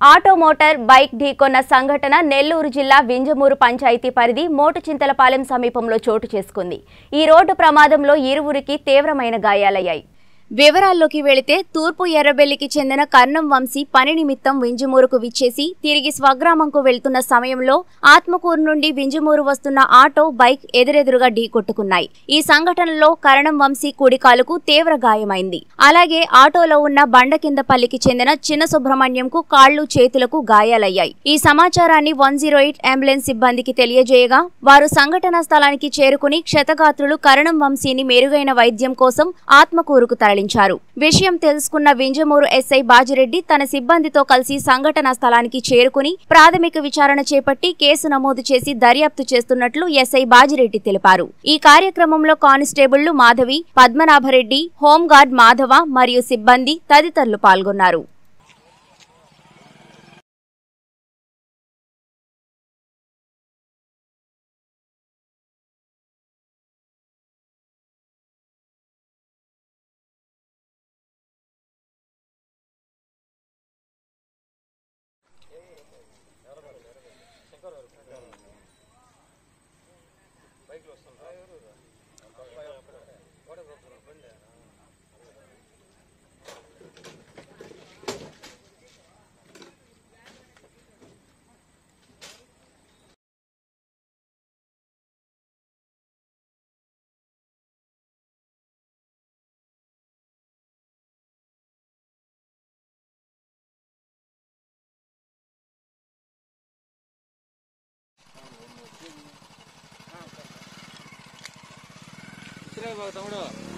auto motor bike ఢీకొన్న సంఘటన నెల్లూరు జిల్లా వింజమూరు పంచాయతీ పరిధి మోటుచింతలపాలెం సమీపంలో చోటు చేసుకుంది ఈ రోడ్డు ప్రమాదంలో ఇరువురికి తీవ్రమైన గాయాలయ్యాయి వివరాల్లోకి వెళితే తూర్పు ఎర్రబెల్లికి చెందిన కర్ణం వంశీ పని నిమిత్తం వింజమూరుకు విచ్చేసి తిరిగి స్వగ్రామంకు వెళ్తున్న సమయంలో ఆత్మకూరు నుండి వింజమూరు వస్తున్న ఆటో బైక్ ఎదురెదురుగా ఢీకొట్టుకున్నాయి ఈ సంఘటనలో కరణం వంశీ కుడికాలుకు తీవ్ర గాయమైంది అలాగే ఆటోలో ఉన్న బండ కింద పల్లికి చెందిన చిన్న సుబ్రహ్మణ్యంకు కాళ్లు చేతులకు గాయాలయ్యాయి ఈ సమాచారాన్ని వన్ జీరో ఎయిట్ అంబులెన్స్ సిబ్బందికి తెలియజేయగా వారు సంఘటనా స్థలానికి చేరుకుని క్షతగాత్రులు కరణం వంశీని మెరుగైన వైద్యం కోసం ఆత్మకూరుకు తరలించారు విషయం తెలుసుకున్న వింజమూరు ఎస్ఐ బాజిరెడ్డి తన సిబ్బందితో కలిసి సంఘటనా స్థలానికి చేరుకుని ప్రాథమిక విచారణ చేపట్టి కేసు నమోదు చేసి దర్యాప్తు చేస్తున్నట్లు ఎస్ఐ బాజిరెడ్డి తెలిపారు ఈ కార్యక్రమంలో కానిస్టేబుళ్లు మాధవి పద్మనాభరెడ్డి హోంగార్డ్ మాధవ మరియు సిబ్బంది తదితరులు పాల్గొన్నారు ఇచ్చిరా బాబు తమ్ముడు